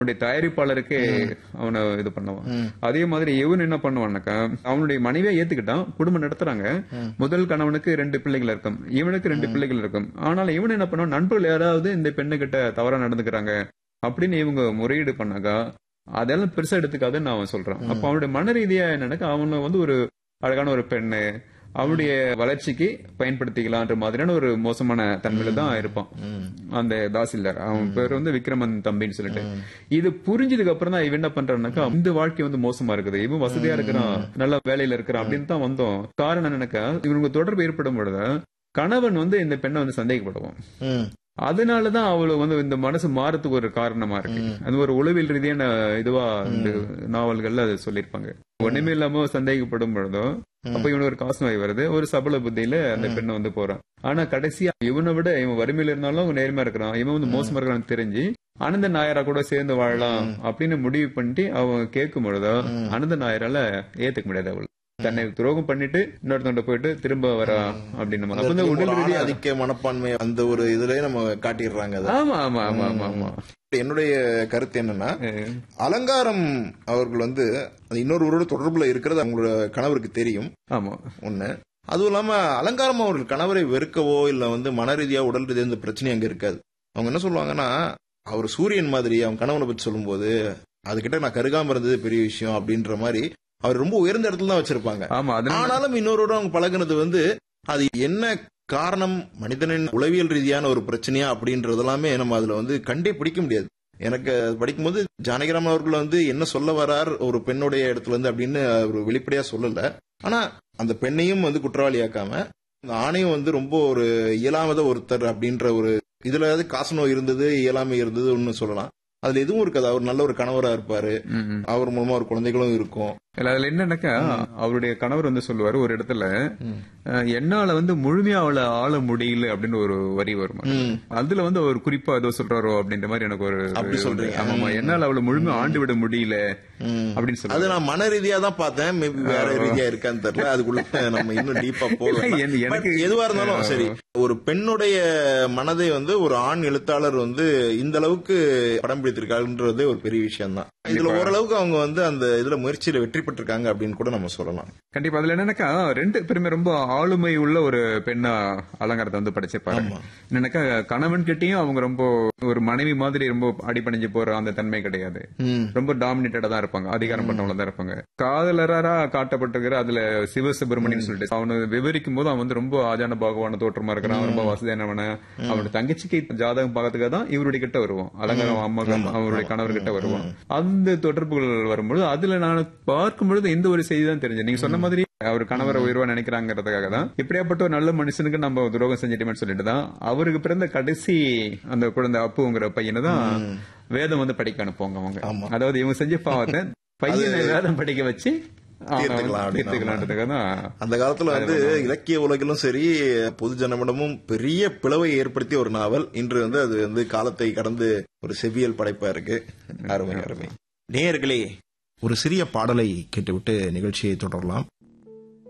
அவனுடைய தயாரிப்பாளருக்கு அவனை இது பண்ணுவான் அதே மாதிரி இவன் என்ன பண்ணுவான்னாக்கா அவனுடைய மனைவியா ஏத்துக்கிட்டான் குடும்பம் நடத்துறாங்க முதல் கணவனுக்கு ரெண்டு பிள்ளைகள் இருக்கும் இவனுக்கு ரெண்டு பிள்ளைகள் இருக்கும் ஆனாலும் இவன் என்ன பண்ணுவான் நண்பர்கள் யாராவது இந்த பெண்ணு கிட்ட தவறா நடந்துக்கிறாங்க அப்படின்னு இவங்க முறையீடு பண்ணாக்கா அதெல்லாம் பெருசா எடுத்துக்காதுன்னு அவன் சொல்றான் அப்ப அவனுடைய மன ரீதியா என்னன்னாக்கா அவனை வந்து ஒரு அழகான ஒரு பெண்ணு அவனுடைய வளர்ச்சிக்கு பயன்படுத்திக்கலான்ற மாதிரியான ஒரு மோசமான தன்மையில தான் இருப்பான் அந்த தாசில்தார் அவன் பேர் வந்து விக்ரமன் தம்பின்னு சொல்லிட்டு இது புரிஞ்சதுக்கு அப்புறம் தான் இவன் என்ன பண்றான்னாக்கா இந்த வாழ்க்கை வந்து மோசமா இருக்குது இவன் வசதியா இருக்கிறான் நல்ல வேலையில இருக்கிறான் அப்படின்னு தான் வந்தோம் காரணம் என்னன்னாக்கா இவனுக்கு தொடர்பு ஏற்படும் பொழுது கணவன் வந்து இந்த பெண்ணை வந்து சந்தேகப்படுவான் ம். அதனாலதான் அவளுக்கு வந்து இந்த மனசு மாறத்துக்கு ஒரு காரணமா இருக்கு அது ஒரு உளவியல் ரீதியான இதுவா இந்த நாவல்கள்ல அது சொல்லியிருப்பாங்க ஒண்ணுமே இல்லாம சந்தேகப்படும் பொழுதோ அப்ப இவனுக்கு ஒரு காசு நோய் வருது ஒரு சபல புத்தியில அந்த பெண்ணை வந்து போறான் ஆனா கடைசியா இவனை விட இவன் வறுமையில இருந்தாலும் அவன் நேர்மையா இருக்கிறான் இவன் வந்து மோசமா இருக்கிறான்னு தெரிஞ்சு அனந்த நாயரா கூட சேர்ந்து வாழலாம் அப்படின்னு முடிவு பண்ணிட்டு அவன் கேட்கும் பொழுதோ அனந்த நாயரால ஏத்துக்க முடியாது அவள் தன்னை துரோகம் பண்ணிட்டு இன்னொருத்தவங்க போயிட்டு திரும்ப வரா அப்படின்னு அப்ப இந்த உடல் ஒரு ரீதியா ஆணாதிக்க மனப்பான்மை அந்த ஒரு இதுலயே நம்ம காட்டிடுறாங்க அதை ஆமா ஆமா ஆமா ஆமா ஆமா என்னுடைய கருத்து என்னன்னா அஹ் அலங்காரம் அவர்கள் வந்து அது இன்னொருவரோட தொடர்புல இருக்கிறது அவங்களோட கணவருக்கு தெரியும் ஆமா ஒண்ணு அதுவும் இல்லாம அலங்காரம் அவர்கள் கணவரை வெறுக்கவோ இல்ல வந்து மன ரீதியா உடல் ரீதியா இந்த பிரச்சனை அங்க இருக்காது அவங்க என்ன சொல்லுவாங்கன்னா அவர் சூரியன் மாதிரி அவன் கணவனை பத்தி சொல்லும்போது அதுகிட்ட நான் கருகாம இருந்தது பெரிய விஷயம் அப்படின்ற மாதிரி அவர் ரொம்ப உயர்ந்த இடத்துல தான் வச்சிருப்பாங்க ஆமா அதனால ஆனாலும் இன்னொருவரோட அவங்க பழகுனது வந்து அது என்ன காரணம் மனிதனின் உளவியல் ரீதியான ஒரு பிரச்சனையா அப்படின்றதெல்லாமே நம்ம அதுல வந்து கண்டே பிடிக்க முடியாது எனக்கு அது படிக்கும்போது ஜானகிராமன் அவர்கள் வந்து என்ன சொல்ல வரார் ஒரு பெண்ணுடைய இடத்துல இருந்து அப்படின்னு அவர் வெளிப்படையா சொல்லல ஆனா அந்த பெண்ணையும் வந்து குற்றவாளியாக்காம அந்த ஆணையும் வந்து ரொம்ப ஒரு இயலாமத ஒருத்தர் அப்படின்ற ஒரு இதுல ஏதாவது காசு நோய் இருந்தது இயலாமை இருந்தது ஒன்னு சொல்லலாம் அதுல எதுவும் இருக்காது அவர் நல்ல ஒரு கணவரா இருப்பாரு ம், ம். அவர் மூலமா ஒரு குழந்தைகளும் இருக்கும் இல்ல அதுல என்னன்னாக்கா அவருடைய கணவர் வந்து சொல்லுவாரு ஒரு இடத்துல அஹ், என்னால வந்து முழுமையா அவளை ஆள முடியல அப்படின்னு ஒரு வரி வரும் ம். அதுல வந்து அவர் குறிப்பா ஏதோ சொல்றாரோ அப்படின்ற மாதிரி எனக்கு ஒரு அப்படி சொல்றீங்க. ஆமாமா என்னால அவளை முழுமையா ஆண்டு விட முடியல ம். அப்படின்னு அது சொல்லுவாரு நான் மன ரீதியா தான் பார்த்தேன் மேபி வேற ரீதியா இருக்கான்னு தெரியல அதுக்குள்ள நம்ம இன்னும் டீப்பா போகலாம் இல்ல, என்- எனக்கு- But எதுவா இருந்தாலும் சரி ஒரு பெண்ணுடைய மனதை வந்து ஒரு ஆண் எழுத்தாளர் வந்து இந்த அளவுக்கு படம் பிடித்திருக்காருன்றதே ஒரு பெரிய விஷயம் தான் இதுல ஓரளவுக்கு அவங்க வந்து அந்த இதுல முயற்சியில வெற்றி பெற்றிருக்காங்க அப்படின்னு கூட நம்ம சொல்லலாம் கண்டிப்பா அதுல என்னன்னாக்கா ரெண்டு பேருமே ரொம்ப ஆளுமை உள்ள ஒரு பெண்ணா அலங்காரத்தை வந்து படைச்சிருப்பாரு என்னன்னாக்கா கணவன் கிட்டயும் அவங்க ரொம்ப ஒரு மனைவி மாதிரி ரொம்ப அடிபணிஞ்சு போற அந்த தன்மை கிடையாது ம். ரொம்ப டாமினேட்டடா தான் இருப்பாங்க அதிகாரம் பண்ணவங்கள தான் இருப்பாங்க காதலரா காட்டப்பட்டிருக்கிற அதுல சிவசுப்பிரமணியன் சொல்லிட்டு அவனை விவரிக்கும் போது அவன் வந்து ரொம்ப ஆஜான பாகவான தோற்றமா இருக்கிறான் ரொம்ப வசதியானவன அவனோட தங்கச்சிக்கு ஜாதகம் பார்க்கறதுக்காக தான் இவருடைய கிட்ட வருவான் அலங்காரம் அம்மா அவருடைய கணவர் கிட்ட வருவான் அந்த தொடர்புகள் வரும்பொழுது அதுல நான் பார்க்கும் பொழுது இந்த ஒரு செய்தி தான் தெரிஞ்சது நீங்க சொன்ன மாதிரி அவர் கணவரை உயர்வா நினைக்கிறாங்கிறதுக்காக தான் இப்படியாப்பட்ட ஒரு நல்ல மனுஷனுக்கு நம்ம துரோகம் செஞ்சிட்டோம்னு சொல்லிட்டு தான் அவருக்கு பிறந்த கடைசி அந்த குழந்தை அப்புங்கிற பையனை தான் வேதம் வந்து படிக்க அனுப்புவாங்க அவங்க ஆமா. அதாவது இவங்க செஞ்ச பாவத்தை பையனை வேதம் படிக்க வச்சு அவனை தீர்த்துக்கலாம் அப்படின்னு. தீர்த்துக்கலான்றதுக்காக தான் அந்த காலத்துல வந்து இலக்கிய உலகிலும் சரி பொது ஜனமிடமும் பெரிய பிளவை ஏற்படுத்திய ஒரு நாவல் இன்று வந்து அது வந்து காலத்தை கடந்து ஒரு செவ்வியல் படைப்பா இருக்கு அருமை அருமை நேயர்களே ஒரு சிறிய பாடலை கேட்டுவிட்டு நிகழ்ச்சியை தொடரலாம்